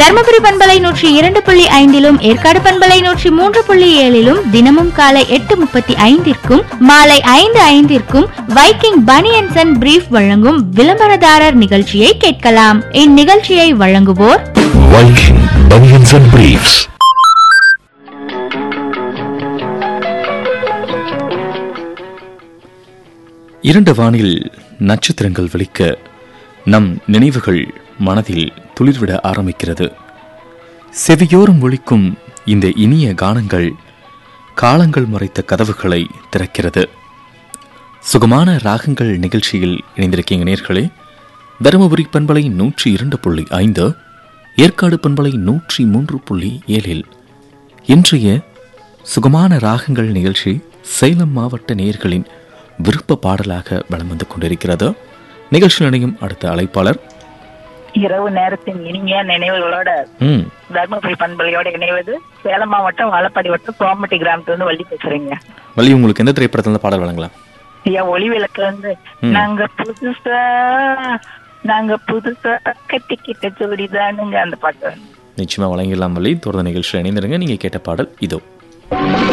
தருமபுரி பண்பலை நூற்றி இரண்டு புள்ளி ஐந்திலும் ஏற்காடு பண்பலை நூற்றி மூன்று புள்ளி ஏழிலும் தினமும் காலை எட்டு முப்பத்தி ஐந்திற்கும் மாலை ஐந்து ஐந்திற்கும் வைக்கிங் பனியன்சன் அண்ட் பிரீஃப் வழங்கும் விளம்பரதாரர் நிகழ்ச்சியை கேட்கலாம் இந்நிகழ்ச்சியை வழங்குவோர் Viking Bunions and Briefs. இரண்டு வானில் நட்சத்திரங்கள் வெளிக்க நம் நினைவுகள் மனதில் துளிர்விட ஆரம்பிக்கிறது செவியோரம் ஒழிக்கும் இந்த இனிய கானங்கள் காலங்கள் மறைத்த கதவுகளை திறக்கிறது சுகமான ராகங்கள் நிகழ்ச்சியில் இணைந்திருக்கீங்க நேர்களே தருமபுரி பண்பலை நூற்றி இரண்டு புள்ளி ஐந்து ஏற்காடு பண்பலை நூற்றி மூன்று புள்ளி ஏழில் இன்றைய சுகமான ராகங்கள் நிகழ்ச்சி சேலம் மாவட்ட நேயர்களின் விருப்ப பாடலாக வலம் வந்து கொண்டிருக்கிறது நிகழ்ச்சியில் இணையும் அடுத்த அழைப்பாளர் இரவு நேரத்தின் இனிய நினைவுகளோட ம் தர்மபுரி பண்பலையோட இணைவது சேலம் மாவட்டம் வாழப்பாடி வட்டம் சோமட்டி கிராமத்துல இருந்து வள்ளி பேசுறீங்க வள்ளி உங்களுக்கு எந்த திரைப்படத்துல இருந்து பாடல் வழங்கலாம் ஐயா ஒளி விளக்கு வந்து ம். நாங்க புதுசா நாங்க புதுசா கட்டிக்கிட்ட ஜோடிதானுங்க அந்த பாட்டு நிச்சயமா வழங்கிடலாம் வள்ளி தொடர்ந்து நிகழ்ச்சியில் இணைந்திருங்க நீங்க கேட்ட பாடல் இதோ